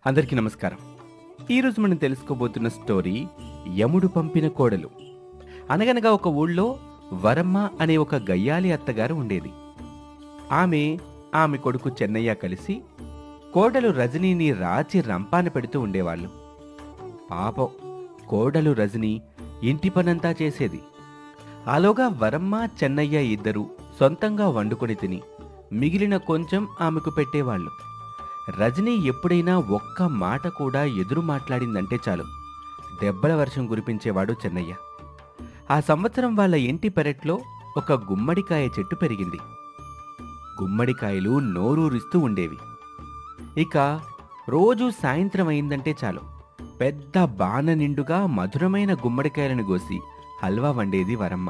అందరికీ నమస్కారం ఈరోజు మనం తెలుసుకోబోతున్న స్టోరీ యముడు పంపిన కోడలు అనగనగా ఒక ఊళ్ళో వరమ్మ అనే ఒక గయ్యాలి అత్తగారు ఉండేది ఆమె ఆమె కొడుకు చెన్నయ్య కలిసి కోడలు రజనీని రాచి రంపాన పెడుతూ ఉండేవాళ్ళు పాపం కోడలు రజని ఇంటి పనంతా చేసేది ఆలోగా వరమ్మ చెన్నయ్య ఇద్దరు సొంతంగా వండుకొని తిని మిగిలిన కొంచెం ఆమెకు పెట్టేవాళ్ళు రజనీ ఎప్పుడైనా ఒక్క మాట కూడా ఎదురు మాట్లాడిందంటే చాలు దెబ్బల వర్షం కురిపించేవాడు చెన్నయ్య ఆ సంవత్సరం వాళ్ళ ఇంటి పెరట్లో ఒక గుమ్మడికాయ చెట్టు పెరిగింది గుమ్మడికాయలు నోరూరిస్తూ ఉండేవి ఇక రోజు సాయంత్రం అయిందంటే చాలు పెద్ద బాణ నిండుగా మధురమైన గుమ్మడికాయలను కోసి హల్వా వండేది వరమ్మ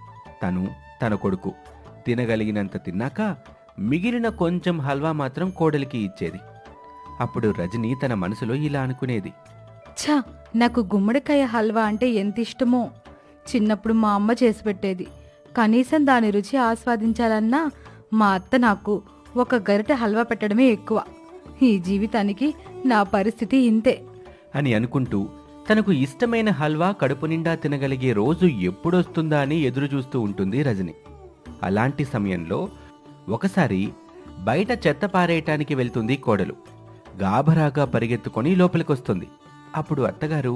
తను తన కొడుకు తినగలిగినంత తిన్నాక మిగిలిన కొంచెం హల్వా మాత్రం కోడలికి ఇచ్చేది అప్పుడు రజని తన మనసులో ఇలా అనుకునేది ఛ నాకు గుమ్మడికాయ హల్వా అంటే ఎంత ఇష్టమో చిన్నప్పుడు మా అమ్మ చేసి పెట్టేది కనీసం దాని రుచి ఆస్వాదించాలన్నా మా అత్త నాకు ఒక గరిటె హల్వా పెట్టడమే ఎక్కువ ఈ జీవితానికి నా పరిస్థితి ఇంతే అని అనుకుంటూ తనకు ఇష్టమైన హల్వా కడుపు నిండా తినగలిగే రోజు ఎప్పుడొస్తుందా అని ఎదురు చూస్తూ ఉంటుంది రజని అలాంటి సమయంలో ఒకసారి బయట చెత్త పారేయటానికి వెళ్తుంది కోడలు గాభరాగా పరిగెత్తుకొని లోపలికొస్తుంది అప్పుడు అత్తగారు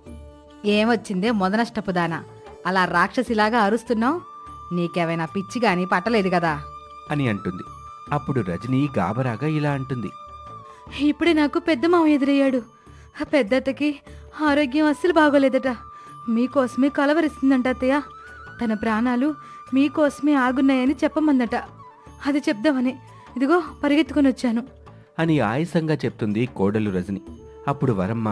ఏమొచ్చిందే మొదనష్టపు దానా అలా రాక్షసిలాగా అరుస్తున్నావు నీకేమైనా పిచ్చి గాని పట్టలేదు కదా అని అంటుంది అప్పుడు రజని గాబరాగా ఇలా అంటుంది ఇప్పుడే నాకు పెద్ద మామ ఎదురయ్యాడు ఆ పెద్దత్తకి ఆరోగ్యం అస్సలు బాగోలేదట మీకోసమే కలవరిస్తుందంట అత్తయ్య తన ప్రాణాలు మీకోసమే ఆగున్నాయని చెప్పమందట అది చెప్దామని ఇదిగో పరిగెత్తుకొని వచ్చాను అని ఆయాసంగా చెప్తుంది కోడలు రజని అప్పుడు వరమ్మ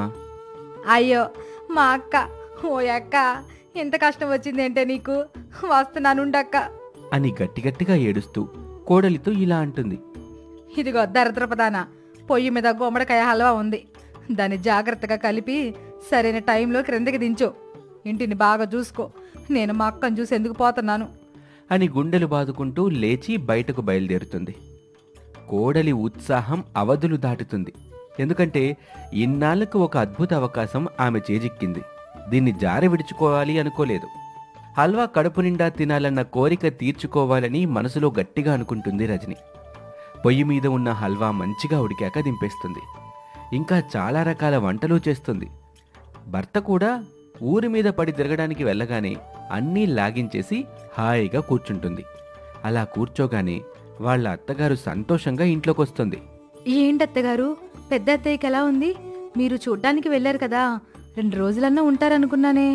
అయ్యో మా అక్క ఓ అక్క ఎంత కష్టం వచ్చిందంటే నీకు వస్తున్నానుండక్క అని గట్టిగట్టిగా ఏడుస్తూ కోడలితో ఇలా అంటుంది ఇదిగో దరిద్రపదాన పొయ్యి మీద గుమ్మడికాయ హల్వా ఉంది దాన్ని జాగ్రత్తగా కలిపి సరైన టైంలో క్రిందకి దించు ఇంటిని బాగా చూసుకో నేను మా అక్కను చూసి ఎందుకు పోతున్నాను అని గుండెలు బాదుకుంటూ లేచి బయటకు బయలుదేరుతుంది కోడలి ఉత్సాహం అవధులు దాటుతుంది ఎందుకంటే ఇన్నాళ్లకు ఒక అద్భుత అవకాశం ఆమె చేజిక్కింది దీన్ని జారి విడుచుకోవాలి అనుకోలేదు హల్వా కడుపు నిండా తినాలన్న కోరిక తీర్చుకోవాలని మనసులో గట్టిగా అనుకుంటుంది రజని పొయ్యి మీద ఉన్న హల్వా మంచిగా ఉడికాక దింపేస్తుంది ఇంకా చాలా రకాల వంటలు చేస్తుంది భర్త కూడా ఊరి మీద పడి తిరగడానికి వెళ్ళగానే అన్నీ లాగించేసి హాయిగా కూర్చుంటుంది అలా కూర్చోగానే వాళ్ళ అత్తగారు సంతోషంగా ఇంట్లోకొస్తుంది ఏంటత్తగారు పెద్ద అత్తయ్యకి ఎలా ఉంది మీరు చూడ్డానికి వెళ్ళారు కదా రెండు రోజులన్నా ఉంటారనుకున్నానే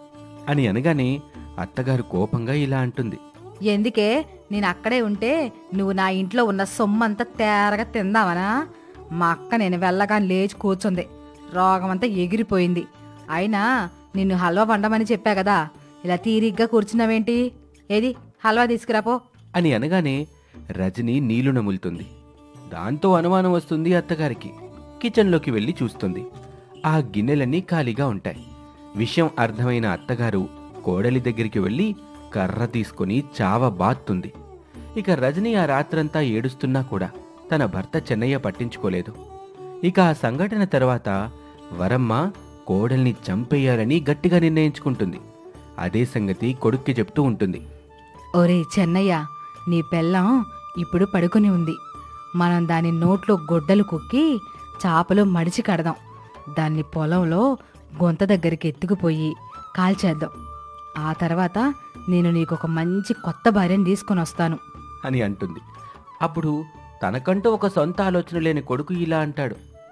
అని అనగానే అత్తగారు కోపంగా ఇలా అంటుంది ఎందుకే నేను అక్కడే ఉంటే నువ్వు నా ఇంట్లో ఉన్న సొమ్మంతా తేరగా తిందావనా మా అక్క నేను వెళ్ళగా లేచి కూర్చుంది రోగమంతా ఎగిరిపోయింది అయినా నిన్ను హల్వా వండమని చెప్పా కదా ఇలా తీరిగ్గా కూర్చున్నావేంటి ఏది హల్వా తీసుకురాపో అని అనగానే రజని నీళ్లు నములుతుంది దాంతో అనుమానం వస్తుంది అత్తగారికి కిచెన్లోకి వెళ్ళి చూస్తుంది ఆ గిన్నెలన్నీ ఖాళీగా ఉంటాయి విషయం అర్థమైన అత్తగారు కోడలి దగ్గరికి వెళ్ళి కర్ర తీసుకుని చావ బాత్తుంది ఇక రజని ఆ రాత్రంతా ఏడుస్తున్నా కూడా తన భర్త చెన్నయ్య పట్టించుకోలేదు ఇక ఆ సంఘటన తర్వాత వరమ్మ కోడల్ని చంపేయాలని గట్టిగా నిర్ణయించుకుంటుంది అదే సంగతి కొడుక్కి చెప్తూ ఉంటుంది ఒరే చెన్నయ్య నీ పెళ్ళం ఇప్పుడు పడుకుని ఉంది మనం దాని నోట్లో గొడ్డలు కుక్కి చాపలు మడిచి కడదాం దాన్ని పొలంలో గొంత దగ్గరికి ఎత్తుకుపోయి కాల్చేద్దాం ఆ తర్వాత నేను నీకు ఒక మంచి కొత్త భార్యను తీసుకొని వస్తాను అని అంటుంది అప్పుడు తనకంటూ ఒక సొంత ఆలోచన లేని కొడుకు ఇలా అంటాడు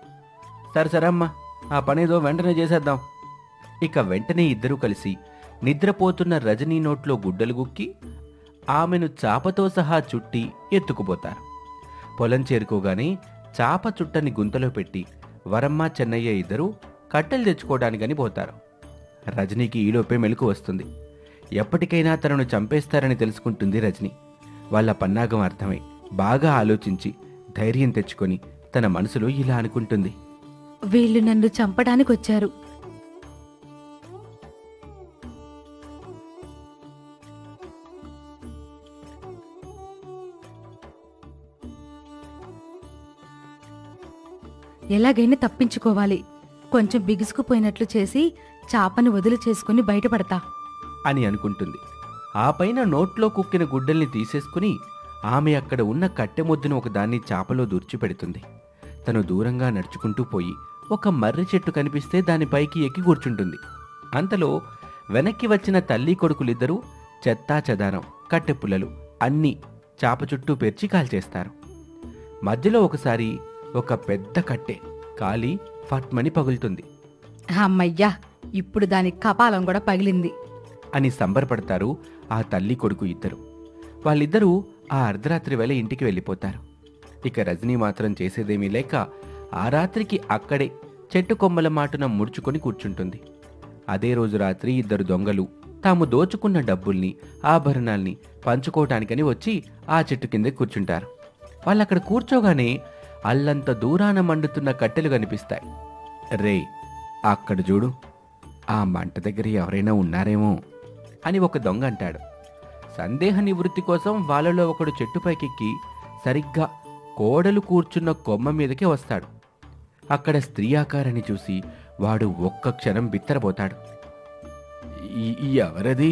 సరే సరే అమ్మా ఆ పనేదో వెంటనే చేసేద్దాం ఇక వెంటనే ఇద్దరూ కలిసి నిద్రపోతున్న రజనీ నోట్లో గుడ్డలు గుక్కి ఆమెను చాపతో సహా చుట్టి ఎత్తుకుపోతారు పొలం చేరుకోగానే చాప చుట్టని గుంతలో పెట్టి వరమ్మ చెన్నయ్య ఇద్దరూ కట్టెలు తెచ్చుకోవడానికని పోతారు రజనీకి ఈలోపే మెలకు వస్తుంది ఎప్పటికైనా తనను చంపేస్తారని తెలుసుకుంటుంది రజని వాళ్ళ పన్నాగం అర్థమై బాగా ఆలోచించి ధైర్యం తెచ్చుకొని తన మనసులో ఇలా అనుకుంటుంది వీళ్ళు నన్ను చంపడానికి వచ్చారు ఎలాగైనా తప్పించుకోవాలి కొంచెం బిగుసుకుపోయినట్లు చేసి చాపను వదిలి చేసుకుని బయటపడతా అని అనుకుంటుంది ఆ పైన నోట్లో కుక్కిన గుడ్డల్ని తీసేసుకుని ఆమె అక్కడ ఉన్న కట్టె ముద్దును ఒకదాన్ని చాపలో దూర్చిపెడుతుంది తను దూరంగా నడుచుకుంటూ పోయి ఒక మర్రి చెట్టు కనిపిస్తే దానిపైకి ఎక్కి కూర్చుంటుంది అంతలో వెనక్కి వచ్చిన తల్లి కొడుకులిద్దరూ చెత్తా చెదారం కట్టె పుల్లలు అన్నీ చాప చుట్టూ పేర్చి కాల్చేస్తారు మధ్యలో ఒకసారి ఒక పెద్ద కట్టె కాలి ఫట్మని పగులుతుంది అమ్మయ్యా ఇప్పుడు దాని కపాలం కూడా పగిలింది అని సంబరపడతారు ఆ తల్లి కొడుకు ఇద్దరు వాళ్ళిద్దరూ ఆ అర్ధరాత్రి వేళ ఇంటికి వెళ్ళిపోతారు ఇక రజనీ మాత్రం చేసేదేమీ లేక ఆ రాత్రికి అక్కడే చెట్టు కొమ్మల మాటున ముడుచుకొని కూర్చుంటుంది అదే రోజు రాత్రి ఇద్దరు దొంగలు తాము దోచుకున్న డబ్బుల్ని ఆభరణాల్ని పంచుకోవటానికని వచ్చి ఆ చెట్టు కింద కూర్చుంటారు వాళ్ళక్కడ కూర్చోగానే అల్లంత దూరాన మండుతున్న కట్టెలు కనిపిస్తాయి రే అక్కడ చూడు ఆ మంట దగ్గర ఎవరైనా ఉన్నారేమో అని ఒక దొంగ అంటాడు సందేహ నివృత్తి కోసం వాళ్ళలో ఒకడు చెట్టుపైకెక్కి సరిగ్గా కోడలు కూర్చున్న కొమ్మ మీదకే వస్తాడు అక్కడ స్త్రీ ఆకారాన్ని చూసి వాడు ఒక్క క్షణం బిత్తరపోతాడు "ఈ- ఈ ఎవరది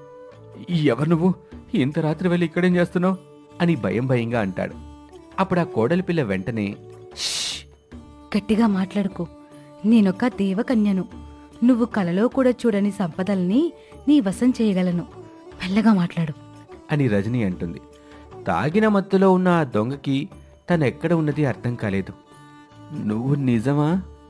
ఈ ఎవరు నువ్వు ఇంత రాత్రి వెళ్ళి ఇక్కడేం చేస్తున్నావు అని భయం భయంగా అంటాడు అప్పుడు ఆ కోడలి పిల్ల వెంటనే షష్! గట్టిగా మాట్లాడుకో నేనొక దేవకన్యను నువ్వు కలలో కూడా చూడని సంపదల్ని నీ వశం చేయగలను మెల్లగా మాట్లాడు అని రజని అంటుంది తాగిన మత్తులో ఉన్న ఆ దొంగకి తనెక్కడ ఉన్నది అర్థం కాలేదు నువ్వు నిజమా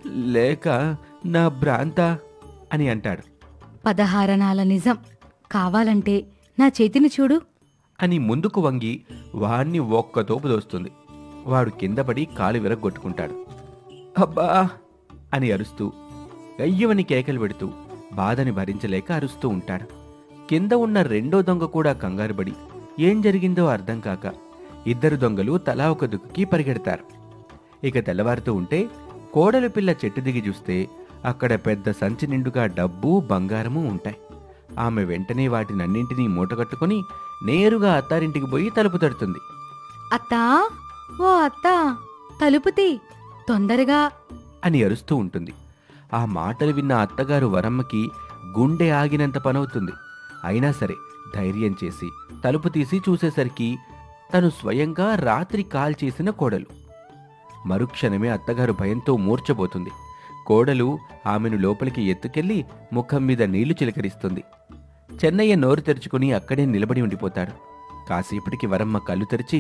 లేక నా భ్రాంత అని అంటాడు పదహారణాల నిజం కావాలంటే నా చేతిని చూడు అని ముందుకు వంగి వాణ్ణి ఒక్క తోపు దోస్తుంది వాడు కింద పడి కాలు విరగొట్టుకుంటాడు అబ్బా అని అరుస్తూ అయ్యవని కేకలు పెడుతూ బాధని భరించలేక అరుస్తూ ఉంటాడు కింద ఉన్న రెండో దొంగ కూడా కంగారుపడి ఏం జరిగిందో అర్థం కాక ఇద్దరు దొంగలు తలా ఒక దుక్కి పరిగెడతారు ఇక తెల్లవారుతూ ఉంటే కోడలు పిల్ల చెట్టు దిగి చూస్తే అక్కడ పెద్ద సంచి నిండుగా డబ్బు బంగారము ఉంటాయి ఆమె వెంటనే వాటినన్నింటినీ మూటగట్టుకుని నేరుగా అత్తారింటికి పోయి తలుపు తడుతుంది అత్తా ఓ అత్తా తలుపుతి తొందరగా అని అరుస్తూ ఉంటుంది ఆ మాటలు విన్న అత్తగారు వరమ్మకి గుండె ఆగినంత పనవుతుంది అయినా సరే ధైర్యం చేసి తలుపు తీసి చూసేసరికి తను స్వయంగా రాత్రి కాల్ చేసిన కోడలు మరుక్షణమే అత్తగారు భయంతో మూర్చబోతుంది కోడలు ఆమెను లోపలికి ఎత్తుకెళ్లి ముఖం మీద నీళ్లు చిలకరిస్తుంది చెన్నయ్య నోరు తెరుచుకుని అక్కడే నిలబడి ఉండిపోతాడు కాసేపటికి వరమ్మ కళ్ళు తెరిచి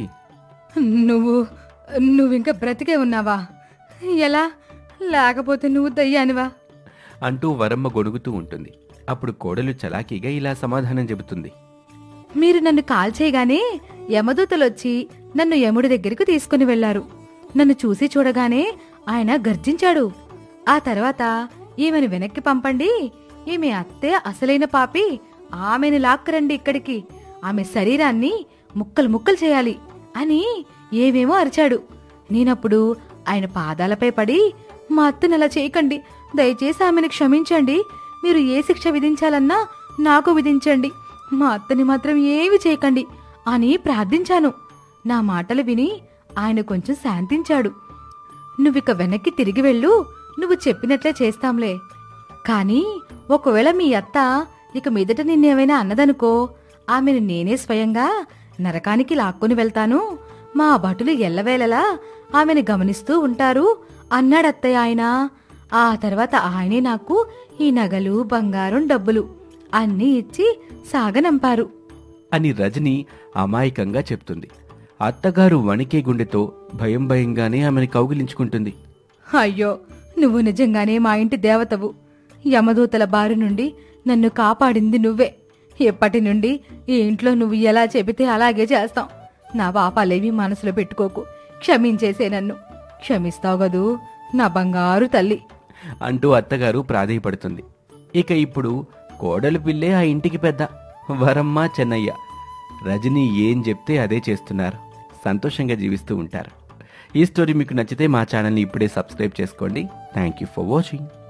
నువ్వు నువ్వింకా బ్రతికే ఉన్నావా ఎలా లేకపోతే నువ్వు దయ్యానివా అంటూ వరమ్మ గొణుగుతూ ఉంటుంది అప్పుడు కోడలు చలాకీగా ఇలా సమాధానం చెబుతుంది మీరు నన్ను కాల్ చేయగానే యమదూతలొచ్చి నన్ను యముడి దగ్గరికి తీసుకుని వెళ్లారు నన్ను చూసి చూడగానే ఆయన గర్జించాడు ఆ తర్వాత ఈమెను వెనక్కి పంపండి ఈమె అత్తే అసలైన పాపి ఆమెను లాక్కరండి ఇక్కడికి ఆమె శరీరాన్ని ముక్కలు ముక్కలు చేయాలి అని ఏవేమో అరిచాడు నేనప్పుడు ఆయన పాదాలపై పడి మా అత్తను అలా చేయకండి దయచేసి ఆమెను క్షమించండి మీరు ఏ శిక్ష విధించాలన్నా నాకు విధించండి మా అత్తని మాత్రం ఏమి చేయకండి అని ప్రార్థించాను నా మాటలు విని ఆయన కొంచెం శాంతించాడు నువ్విక వెనక్కి తిరిగి వెళ్ళు నువ్వు చెప్పినట్లే చేస్తాంలే కానీ ఒకవేళ మీ అత్త ఇక మీదట నిన్నేమైనా అన్నదనుకో ఆమెను నేనే స్వయంగా నరకానికి లాక్కొని వెళ్తాను మా భటులు ఎల్లవేళలా ఆమెను గమనిస్తూ ఉంటారు అన్నాడత్తయ్య ఆయన ఆ తర్వాత ఆయనే నాకు ఈ నగలు బంగారం డబ్బులు అన్నీ ఇచ్చి సాగనంపారు అని రజని అమాయకంగా చెప్తుంది అత్తగారు వణికే గుండెతో భయం భయంగానే ఆమెను కౌగిలించుకుంటుంది అయ్యో నువ్వు నిజంగానే మా ఇంటి దేవతవు యమదూతల బారి నుండి నన్ను కాపాడింది నువ్వే ఎప్పటి నుండి ఈ ఇంట్లో నువ్వు ఎలా చెబితే అలాగే చేస్తాం నా పాపాలేవి మనసులో పెట్టుకోకు క్షమించేసే నన్ను క్షమిస్తావు గదూ నా బంగారు తల్లి అంటూ అత్తగారు ప్రాధేయపడుతుంది ఇక ఇప్పుడు కోడలు పిల్లే ఆ ఇంటికి పెద్ద వరమ్మ చెన్నయ్య రజని ఏం చెప్తే అదే చేస్తున్నారు సంతోషంగా జీవిస్తూ ఉంటారు ఈ స్టోరీ మీకు నచ్చితే మా ఛానల్ని ఇప్పుడే సబ్స్క్రైబ్ చేసుకోండి థ్యాంక్ యూ ఫర్ వాచింగ్